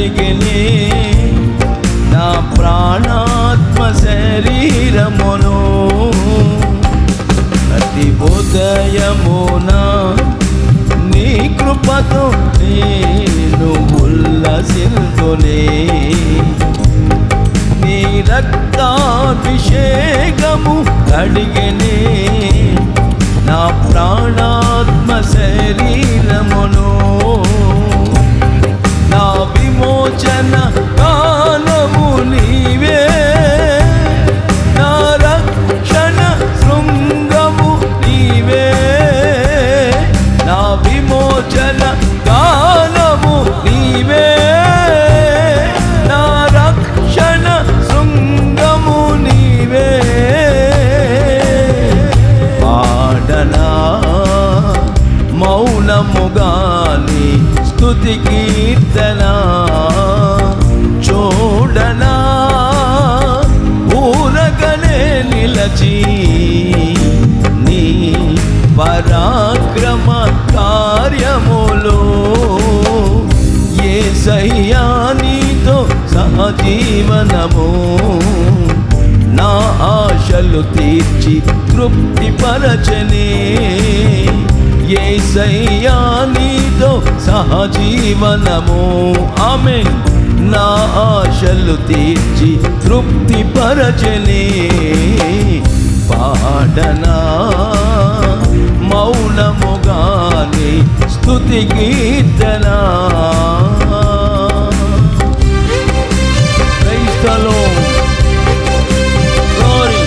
అడిగిని నా ప్రాణాత్మ శరీరమును ప్రతి ఉదయమున నీ కృపతో నేను ఉల్లసిల్తునే నీ రక్తాభిషేకము అడిగినే నా ప్రాణాత్మ శరీరమును నా విమోచన కాలము నీవే నా రక్షణ శృంగము నీవే నా విమోచన కాలము నీవే నా రక్షణ శృంగము నీవే పాడనా మౌనముగాని స్తుతి కీర్తన చూడనా ఊరగనే నిలచి నీ పరాక్రమ కార్యములో ఏ సయ్యానితో సహజీవనము నా ఆశలు తీర్చి తృప్తి పరచనే ఏ సయ్యానితో సహజీవనము ఆమె నా ఆశలు తీర్చి తృప్తి పరచనే పాడనా మౌనముగాని స్తుతి కీర్తనా Praise the Lord. Glory.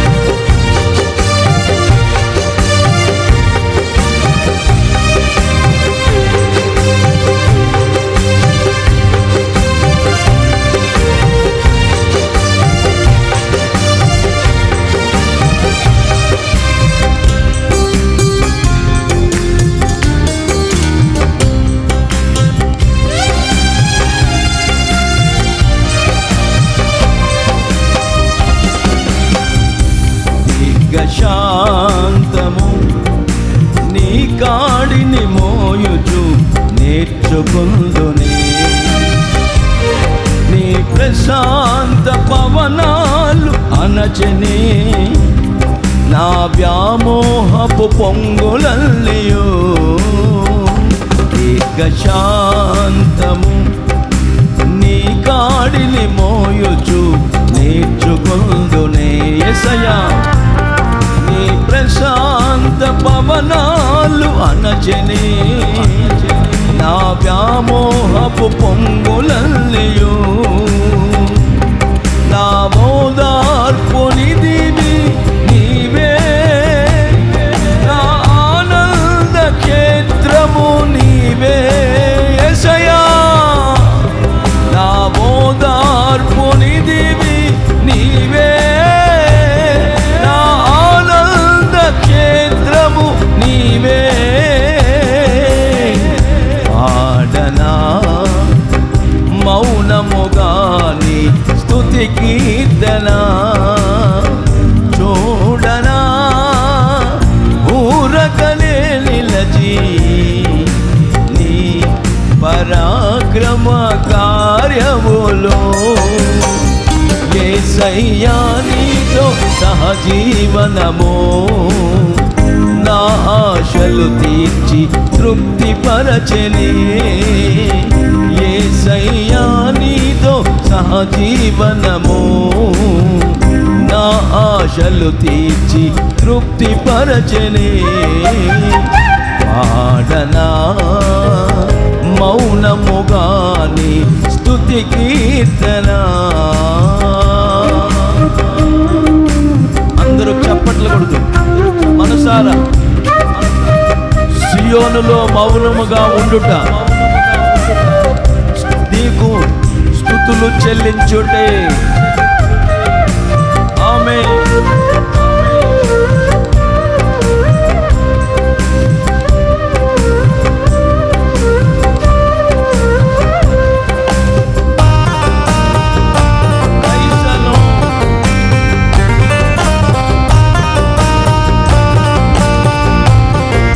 శాంతము నీ కాడిని మోయుచు నేర్చుకుందునే నీ ప్రశాంత పవనాలు అనచనే నా వ్యామోహపు పొంగులల్లియో శాంతము నీ కాడిని మోయుచు నేర్చుకుందునే ఎసయా నీ ప్రశాంత పవనాలు అనచని నా వ్యామోహపు పొంగులల్లియో నా మోదార్పు నిధివి నీవే నా ఆనంద క్షేత్రము నీవే ఎసయా నా మోదార్పు నిధివి నీవే నా ఆనంద క్షేత్రము నీవే పాడనా మౌనముగాని స్తుతి కీర్తనా చూడనా ఊరకలే నిలచి నీ పరాక్రమ కార్యములో ఏ సయ్యానితో సహజీవనమో నా ఆశలు తీర్చి తృప్తి పరచని ఏ సయ్యానితో సహజీవనము నా ఆశలు తీర్చి తృప్తి పరచని పాడనా మౌనముగాని స్తుతి కీర్తన అందరూ చప్పట్లు కొడుతూ మనసారా సియోనులో మౌనముగా ఉండుట నీకు స్థుతులు చెల్లించుటే ఆమె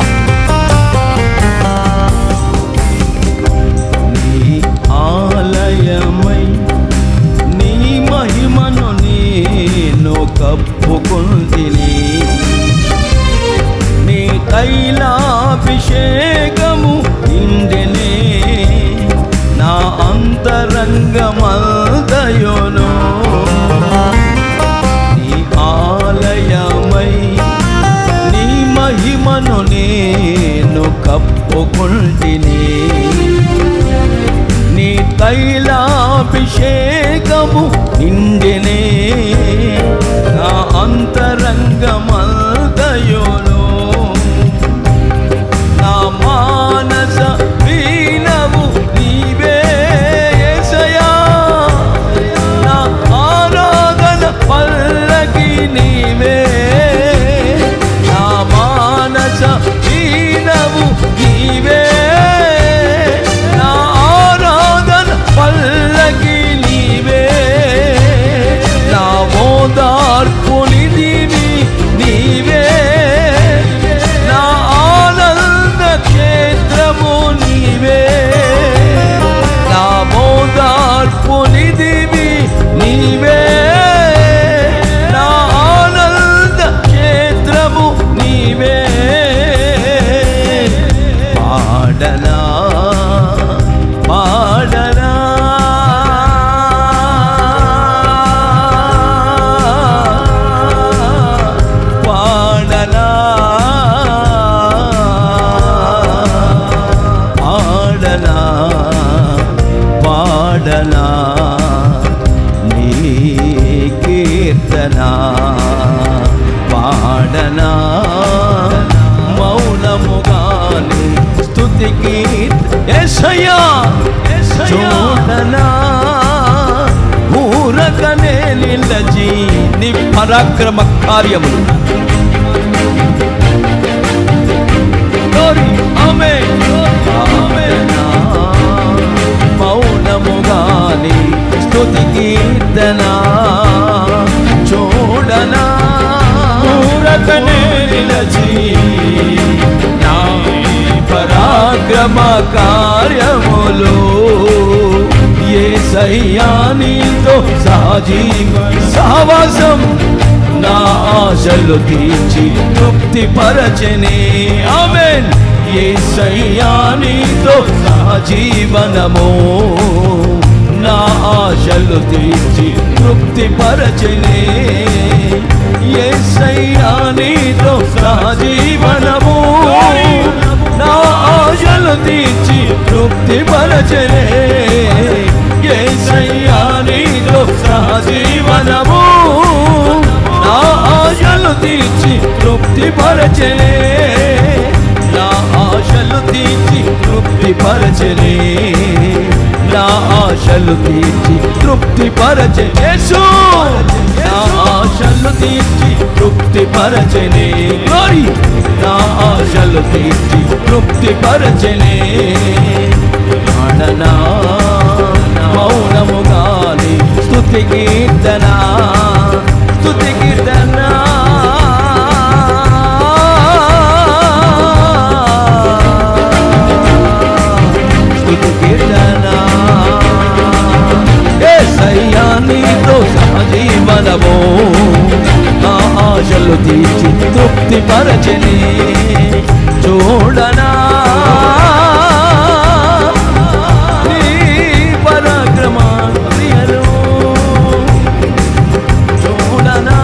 నీ సంగమంతయును నా మానస వీణవు నీవే యేసయ్యా నా ఆరాధన పల్లకి నీవే నా మానస వీణవు నీవే నా ఆరాధన పల్లకి నీవే నా మోదార్పునిదివి నీవే నా ఆనంద క్షేత్రము నీవే నా మోదార్పునిదివి నీవే నా ఆనంద క్షేత్రము నీవే పాడనా పాడనా పాడనా పాడనా పాడనా నీ కీర్తన పాడనా మౌనముగాని స్తుతి కీర్తయా చూడనా ఊరకనే నిలచి నీ పరాక్రమ కార్యములు Glory, Amen. Amen. మౌనముగాని స్తుతి కీర్తన చూడనా ఊరకనే నిలచి నా పరాక్రమ కార్యములు ఏ సయ్యానితో సాజీవ సహవాసం నా ఆశలు తీర్చి తృప్తి పరచనే ఆమెన్ ఏ సయ్యానితో నా జీవనము నా ఆశలు తీర్చి తృప్తి పరచనే ఏ సయ్యానితో నా జీవనము నా ఆశలు తీర్చి తృప్తి పరచనే ఏ సయ్యానితో నా జీవనము నా ఆశలు తీర్చి తృప్తి పరచనే నా ఆశలు తీర్చి తృప్తి పరచనే నా ఆశలు తీర్చి తృప్తి పరచనేసు నా ఆశలు తీర్చి తృప్తి పరచనే గ్లోరీ నా ఆశలు తీర్చి తృప్తి పరచనే పాడనా మౌనముగాని స్తుతి కీర్తన స్తుతి కీర్తన స్తుతి కీర్తన ఏసయ్యానితో సహజీవనము నా ఆశలు తీర్చి తృప్తి పరచని చూడనా నీ పరాక్రమ క్రియలు చూడనా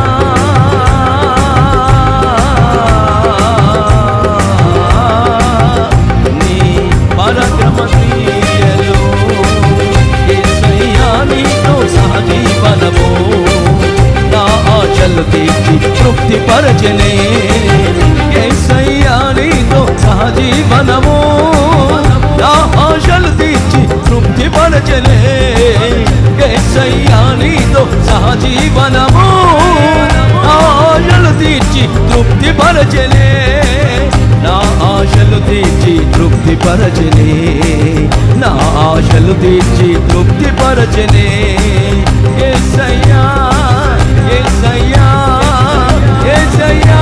నీ పరాక్రమ క్రియలు యేసయ్యా నీతో సహజీవనము నా ఆశలు తీర్చి తృప్తి పరచనే యేసయ్యా నీతో సహజీవనము నా ఆశలు తీర్చి తృప్తి పరచనే యేసయ్యా నీతో సహజీవనము నా ఆశలు తీర్చి తృప్తి పరచనే నా ఆశలు తీర్చి తృప్తి పరచనే నా ఆశలు తీర్చి తృప్తి పరచనే ఏసయ్యా ఏసయ్యా ఏసయ్యా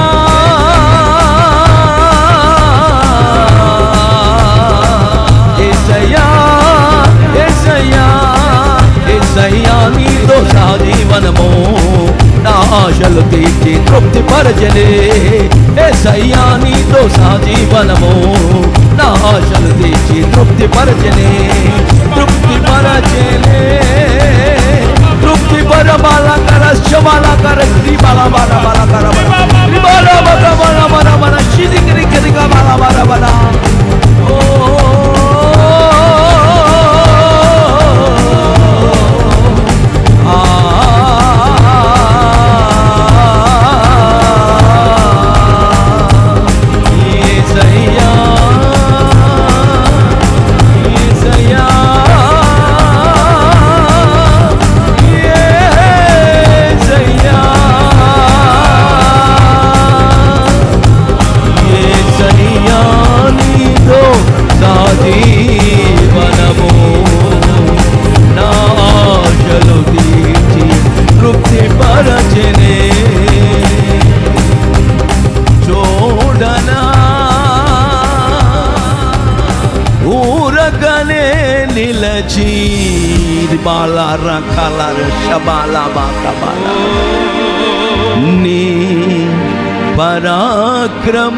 ఏసయ్యా ఏసయ్యా ఏసయ్యా నీతో సాజీవనము నా ఆశలు తీర్చి తృప్తి పరచలే ఏసయ్యా నీతో సాజీవనము నా ఆశలు తీర్చి తృప్తి పరచలే తృప్తి పరచలే తృప్తి పర బాల కర శబాల కర శ్రీ బాల బాల బాల కర బల శ్రీ బాల బల బల బల బల శిది గిరి గిరి బాల బల బల ఓ ఆ చీరి బాల రకాల షబాల బాకబాల నీ పరాక్రమ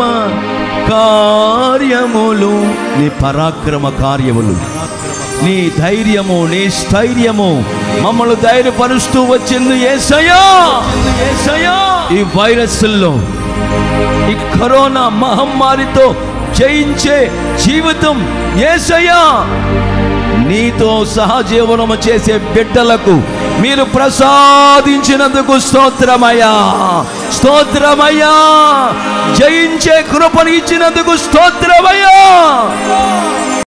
కార్యములు నీ పరాక్రమ కార్యములు నీ ధైర్యము నీ స్థైర్యము మమ్మల్ని ధైర్యపరుస్తూ వచ్చింది ఏసయ్యా ఏసయ్యా ఈ వైరస్లో ఈ కరోనా మహమ్మారితో జయించే జీవితం ఏసయ్యా నీతో సహజీవనము చేసే బిడ్డలకు మీరు ప్రసాదించినందుకు స్తోత్రమయ్యా స్తోత్రమయ్యా జయించే కృపను ఇచ్చినందుకు స్తోత్రమయ్యా